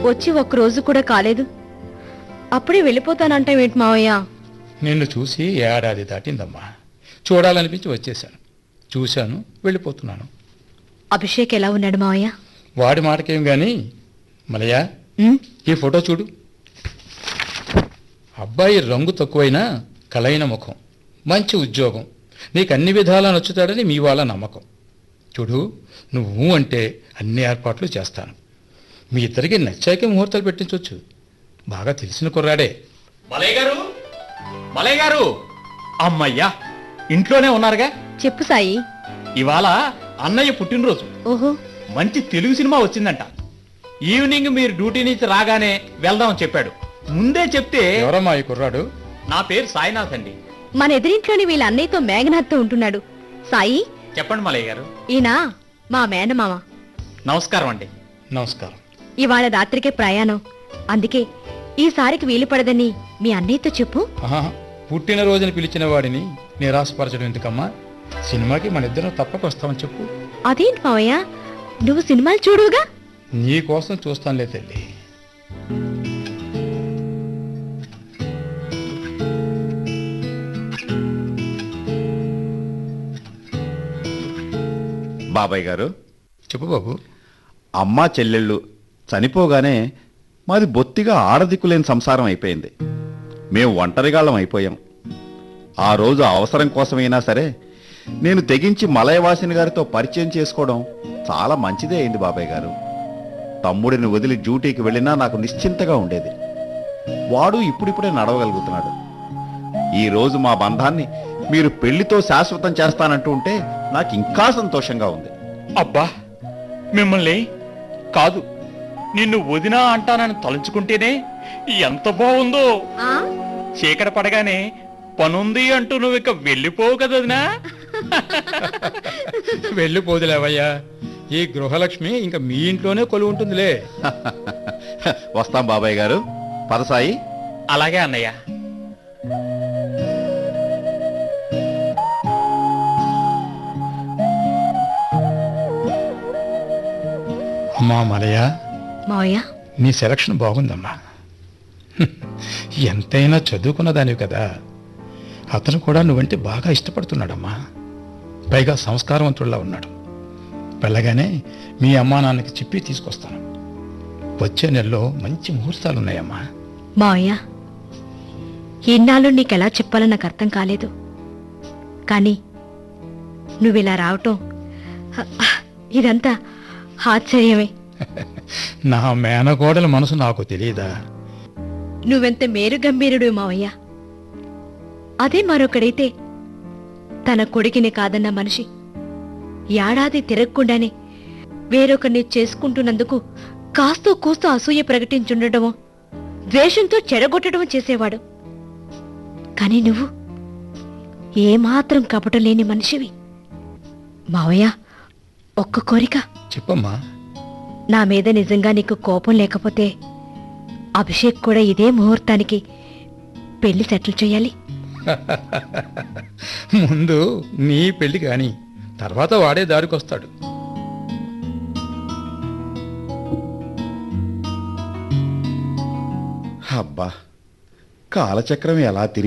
వచ్చి ఒక్క రోజు కూడా కాలేదు అప్పుడే వెళ్ళిపోతానంటావేంటి మావయ్య నిన్ను చూసి ఏడాది దాటిందమ్మా చూడాలనిపించి వచ్చేసాను చూశాను వెళ్ళిపోతున్నాను అభిషేక్ ఎలా ఉన్నాడు మావయ్య వాడి మాటకేం గాని మలయా ఉమ్, ఈ ఫోటో చూడు అబ్బాయి రంగు తక్కువైనా కలైన ముఖం మంచి ఉద్యోగం నీకు అన్ని విధాలా నచ్చుతాడని మీ వాళ్ళ నమ్మకం చూడు నువ్వు అంటే అన్ని ఏర్పాట్లు చేస్తాను మీ ఇద్దరికి నచ్చాకే ముహూర్తాలు పెట్టించవచ్చు బాగా తెలిసిన కుర్రాడే మలయ్య గారు మలయ్య గారు అమ్మయ్యా ఇంట్లోనే ఉన్నారుగా చెప్పు సాయి ఇవాళ అన్నయ్య పుట్టినరోజు ఓహో మంచి తెలుగు సినిమా వచ్చిందంట ఈవినింగ్ మీరు డ్యూటీ నుంచి రాగానే వెళ్దామని చెప్పాడు ముందే చెప్తే ఎవరమ్మా ఈ కుర్రాడు నా పేరు సాయినాథ్ అండి మన ఎదిరింట్లోని వీళ్ళ అన్నయ్యతో మేఘనాథ్తో ఉంటున్నాడు సాయి చెప్పండి మలయ్య గారు ఈయన మా మేనమామ నమస్కారం అండి నమస్కారం ఇవాళ రాత్రికే ప్రయాణం అందుకే ఈసారికి వీలు పడదని మీ అన్నయ్యతో చెప్పు ఆహా, పుట్టినరోజున పిలిచిన వాడిని నిరాశపరచడం ఎందుకమ్మా సినిమాకి మన ఇద్దరం తప్పక వస్తామని చెప్పు అదేంటి మావయ్య నువ్వు సినిమాలు చూడుగా నీ కోసం చూస్తానులే తల్లి బాబాయ్ గారు చెప్పు బాబు అమ్మ చెల్లెళ్ళు చనిపోగానే మాది బొత్తిగా ఆడదిక్కులేని సంసారం అయిపోయింది మేము ఒంటరిగాళ్ళం అయిపోయాం ఆ రోజు అవసరం కోసమైనా సరే నేను తెగించి మలయవాసిని గారితో పరిచయం చేసుకోవడం చాలా మంచిదే అయింది బాబాయ్ గారు తమ్ముడిని వదిలి డ్యూటీకి వెళ్ళినా నాకు నిశ్చింతగా ఉండేది వాడు ఇప్పుడిప్పుడే నడవగలుగుతున్నాడు ఈ రోజు మా బంధాన్ని మీరు పెళ్లితో శాశ్వతం చేస్తానంటూ ఉంటే నాకు ఇంకా సంతోషంగా ఉంది అబ్బా మిమ్మల్ని కాదు నిన్ను వదినా అంటానని తలుచుకుంటేనే ఎంత బాగుందో ఆ చీకటి పడగానే పనుంది అంటూ నువ్వు ఇక వెళ్ళిపోవు కదా వదినా? వెళ్ళిపోదులేవయ్యా ఈ గృహలక్ష్మి ఇంకా మీ ఇంట్లోనే కొలు ఉంటుందిలే వస్తాం బాబాయ్ గారు పదసాయి అలాగే అన్నయ్య అమ్మా మలయ మావయ్య నీ సెలక్షన్ బాగుందమ్మా హ్మ్. ఎంతైనా చదువుకున్న దానివి కదా అతను కూడా నువ్వంటే బాగా ఇష్టపడుతున్నాడమ్మా పైగా సంస్కారవంతుడిలా ఉన్నాడు వెళ్ళగానే మీ అమ్మా నాన్నకి చెప్పి తీసుకొస్తాను వచ్చే నెలలో మంచి ముహూర్తాలు ఉన్నాయమ్మా మావయ్య ఇన్నాళ్ళు నీకెలా చెప్పాలో నాకు అర్థం కాలేదు కానీ నువ్విలా రావటం హ, ఇదంతా ఆశ్చర్యమే నా మేనగోడల మనసు నాకు తెలియదా నువ్వెంత మేరు గంభీరుడు మావయ్య అదే మరొకడైతే తన కొడుకుని కాదన్న మనిషి ఏడాది తిరగకుండానే వేరొకరిని చేసుకుంటున్నందుకు కాస్తో కూస్తో అసూయ ప్రకటించుండటమో ద్వేషంతో చెడగొట్టడమో చేసేవాడు కాని నువ్వు ఏమాత్రం కపటం లేని మనిషివి మావయ్య ఒక్క కోరిక చెప్పమ్మా నా మీద నిజంగా నీకు కోపం లేకపోతే అభిషేక్ కూడా ఇదే ముహూర్తానికి పెళ్లి సెటిల్ చేయాలి ముందు నీ పెళ్లి కాని తర్వాత వాడే దారికొస్తాడు అబ్బా కాలచక్రం ఎలా తిరిగి